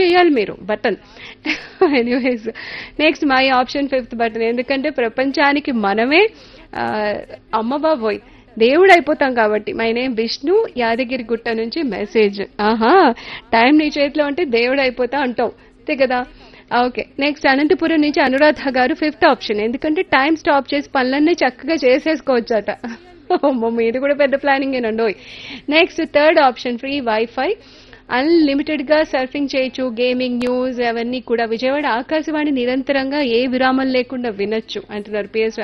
చేయాలి మీరు button anyways next my option fifth button ఎందుకంటే ప్రపంచానికి మనమే ఆ, అమ్మ బాబోయ్ దేవుడు అయిపోతాం కాబట్టి మై నేమ్ విష్ణు యాదగిరి గుట్ట నుంచి మెసేజ్ ఆహా టైం నీ చేతిలో అంటే దేవుడు అయిపోతా అంటావు అంతే కదా ఓకే నెక్స్ట్ అనంతపురం నుంచి అనురాధ గారు ఫిఫ్త్ ఆప్షన్ ఎందుకంటే టైం స్టాప్ చేసి పనులన్నీ చక్కగా చేసేసుకోవచ్చట అమ్మో మీది కూడా పెద్ద ప్లానింగ్ ఏనండి next third option free wifi unlimited గా సర్ఫింగ్ చేయొచ్చు గేమింగ్ న్యూస్ అవన్నీ కూడా విజయవాడ ఆకాశవాణి నిరంతరంగా ఏ విరామం లేకుండా వినొచ్చు అంటున్నారు పిఎస్